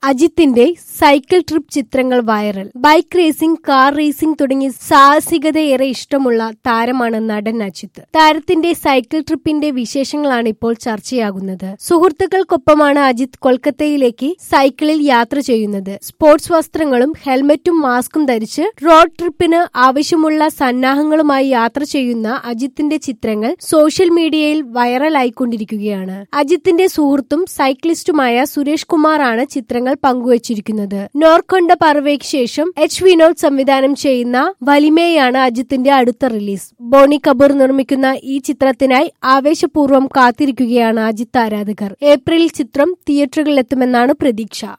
അജിത്തിന്റെ cycle trip ചിത്രങ്ങൾ viral bike racing car racing തുടങ്ങി സാഹസികതയേറെ ഇഷ്ടമുള്ള താരമാണ് നടൻ അജിത്ത് താരത്തിന്റെ സൈക്കിൾ ട്രിപ്പിന്റെ വിശേഷങ്ങളാണ് ഇപ്പോൾ ചർച്ചയാകുന്നത് സുഹൃത്തുക്കൾക്കൊപ്പമാണ് അജിത്ത് കൊൽക്കത്തയിലേക്ക് സൈക്കിളിൽ യാത്ര ചെയ്യുന്നത് സ്പോർട്സ് വസ്ത്രങ്ങളും ഹെൽമറ്റും മാസ്കും ധരിച്ച് റോഡ് ട്രിപ്പിന് ആവശ്യമുള്ള സന്നാഹങ്ങളുമായി യാത്ര ചെയ്യുന്ന അജിത്തിന്റെ ചിത്രങ്ങൾ സോഷ്യൽ മീഡിയയിൽ വൈറലായിക്കൊണ്ടിരിക്കുകയാണ് അജിത്തിന്റെ സുഹൃത്തും സൈക്ലിസ്റ്റുമായ സുരേഷ് കുമാറാണ് ചിത്രങ്ങൾ പങ്കുവച്ചിരിക്കുന്നത് നോർക്കൊണ്ട പറവയ്ക്ക് ശേഷം എച്ച് വിനോദ് സംവിധാനം ചെയ്യുന്ന വലിമയാണ് അജിത്തിന്റെ അടുത്ത റിലീസ് ബോണി കപൂർ നിർമ്മിക്കുന്ന ഈ ചിത്രത്തിനായി ആവേശപൂർവ്വം കാത്തിരിക്കുകയാണ് അജിത്ത് ആരാധകർ ഏപ്രിലിൽ ചിത്രം തിയേറ്ററുകളിലെത്തുമെന്നാണ് പ്രതീക്ഷ